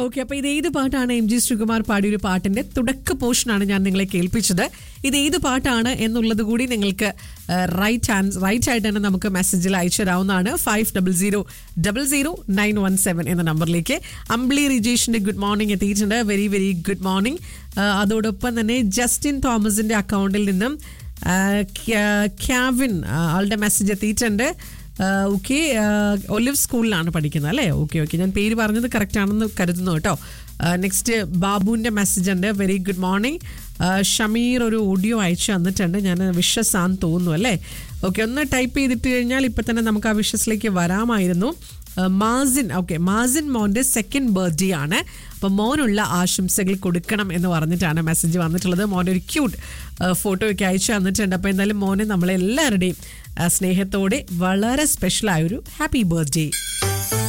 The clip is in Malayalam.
ഓക്കെ അപ്പൊ ഇത് ഏത് പാട്ടാണ് എം ജി ശ്രീകുമാർ പാടിയ ഒരു പാട്ടിന്റെ തുടക്ക പോർഷനാണ് ഞാൻ നിങ്ങളെ കേൾപ്പിച്ചത് ഇത് ഏത് പാട്ടാണ് എന്നുള്ളത് കൂടി നിങ്ങൾക്ക് റൈറ്റ് ആൻസ് റൈറ്റ് ആയിട്ട് തന്നെ നമുക്ക് മെസ്സേജിൽ അയച്ചു തരാവുന്നതാണ് five double zero double zero nine one seven എന്ന നമ്പറിലേക്ക് അംബ്ലി റിജേഷിന്റെ ഗുഡ് മോർണിംഗ് എത്തിയിട്ടുണ്ട് വെരി വെരി ഗുഡ് മോർണിംഗ് അതോടൊപ്പം തന്നെ ജസ്റ്റിൻ തോമസിന്റെ അക്കൗണ്ടിൽ നിന്നും ആ, ക്യാ- ക്യാവിൻ ആ, ആളുടെ മെസ്സേജ് എത്തിയിട്ടുണ്ട് ഓക്കെ ഒലിവ് സ്കൂളിലാണ് പഠിക്കുന്നത് അല്ലേ ഓക്കെ ഓക്കെ ഞാൻ പേര് പറഞ്ഞത് കറക്റ്റ് ആണെന്ന് കരുതുന്നു കേട്ടോ നെക്സ്റ്റ് ബാബുവിൻ്റെ മെസ്സേജ് ഉണ്ട് വെരി ഗുഡ് മോർണിംഗ് ഷമീർ ഒരു ഓഡിയോ അയച്ചു തന്നിട്ടുണ്ട് ഞാൻ വിശ്വസാന്ന് തോന്നുന്നു അല്ലേ ഓക്കെ ഒന്ന് ടൈപ്പ് ചെയ്തിട്ട് കഴിഞ്ഞാൽ ഇപ്പം തന്നെ നമുക്ക് ആ വിശ്വസിലേക്ക് വരാമായിരുന്നു ആ, മാസിൻ ഓക്കെ മാസിൻ മോൻ്റെ സെക്കൻഡ് ബർത്ത്ഡേ ആണ് അപ്പം മോനുള്ള ആശംസകൾ കൊടുക്കണം എന്ന് പറഞ്ഞിട്ടാണ് മെസ്സേജ് വന്നിട്ടുള്ളത് മോൻ്റെ ഒരു ക്യൂട്ട് ഫോട്ടോ ഒക്കെ അയച്ചു തന്നിട്ടുണ്ട് അപ്പോൾ എന്തായാലും മോനെ നമ്മളെല്ലാവരുടെയും ആ, സ്നേഹത്തോടെ വളരെ സ്പെഷ്യലായൊരു ഹാപ്പി ബർത്ത്ഡേ